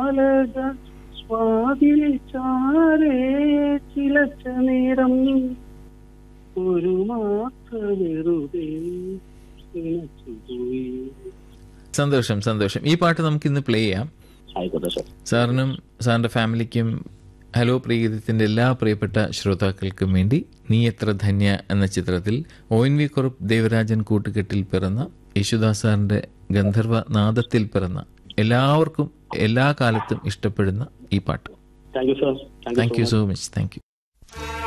ബാലക സ്വാതിൽ ചാരേ ചിലച്ച നേരം ഒരു മാത്ര വെറുതെ നനച്ചുപോയി. സന്തോഷം സന്തോഷം ഈ പാട്ട് നമുക്ക് ഇന്ന് പ്ലേ ചെയ്യാം ആയിക്കോട്ടെ സാർ സാറിനും സാറിന്റെ ഫാമിലിക്കും ഹലോ പ്രീഗീതത്തിന്റെ എല്ലാ പ്രിയപ്പെട്ട ശ്രോതാക്കൾക്കും വേണ്ടി നീ എത്ര ധന്യ എന്ന ചിത്രത്തിൽ O N V Kurup Devarajan കൂട്ടുകെട്ടിൽ പിറന്ന യേശുദാസ് സാറിന്റെ ഗന്ധർവ നാദത്തിൽ പിറന്ന എല്ലാവർക്കും എല്ലാ കാലത്തും ഇഷ്ടപ്പെടുന്ന ഈ പാട്ട് thank you sir thank you so much thank U